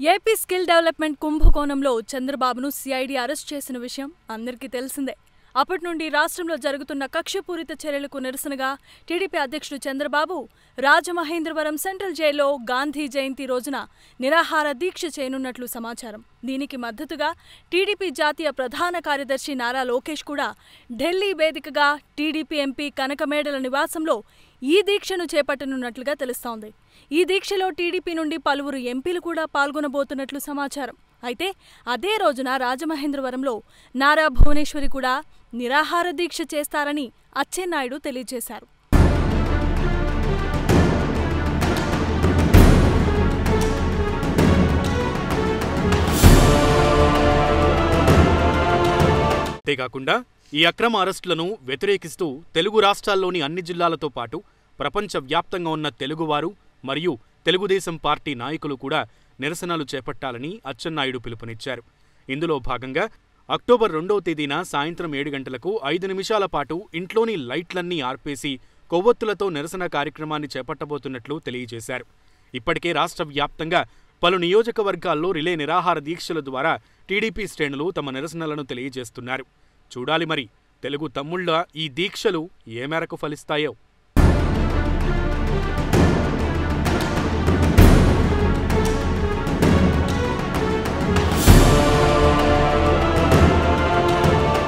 AP skill development కుంభకోణంలో చంద్రబాబును CID arrest చేసిన విషయం అందరికీ తెలిసిందే అప్పటి నుండి రాష్ట్రంలో జరుగుతున్న కక్షపూరిత చర్యలకు నిరసనగా టీడీపీ అధ్యక్షుడు చంద్రబాబు రాజమహేంద్రవరం సెంట్రల్ జైల్లో గాంధీ జయంతి రోజున నిరాహార దీక్ష చేయనున్నట్లు సమాచారం దీనికి మద్దతుగా టీడీపీ జాతీయ ప్రధాన కార్యదర్శి నారా లోకేష్ కూడా ఢిల్లీ వేదికగా టీడీపీ ఎంపీ కనకమేడల నివాసంలో ఈ దీక్షను చేపట్టనున్నట్లుగా తెలుస్తోంది ఈ దీక్షలో టీడీపీ నుండి పలువురు ఎంపీలు కూడా పాల్గొనబోతున్నట్లు సమాచారం అయితే అదే రోజున రాజమహేంద్రవరంలో నారా భువనేశ్వరి కూడా నిరాహార దీక్ష చేస్తారని అచ్చెన్నాయుడు తెలియజేశారు అంతేకాకుండా ఈ అక్రమ అరెస్టులను వ్యతిరేకిస్తూ తెలుగు రాష్ట్రాల్లోని అన్ని జిల్లాలతో పాటు ప్రపంచవ్యాప్తంగా ఉన్న తెలుగువారు మరియు తెలుగుదేశం పార్టీ నాయకులు కూడా నిరసనలు చేపట్టాలని అచ్చెన్నాయుడు పిలుపునిచ్చారు ఇందులో భాగంగా అక్టోబర్ రెండవ తేదీన సాయంత్రం ఏడు గంటలకు ఐదు నిమిషాల పాటు ఇంట్లోని లైట్లన్నీ ఆర్పేసి కొవ్వొత్తులతో నిరసన కార్యక్రమాన్ని చేపట్టబోతున్నట్లు తెలియజేశారు ఇప్పటికే రాష్ట్ర వ్యాప్తంగా పలు నియోజకవర్గాల్లో రిలే నిరాహార దీక్షల ద్వారా టీడీపీ శ్రేణులు తమ నిరసనలను తెలియజేస్తున్నారు చూడాలి మరి తెలుగు తమ్ముళ్ళ ఈ దీక్షలు ఏ మేరకు ఫలిస్తాయో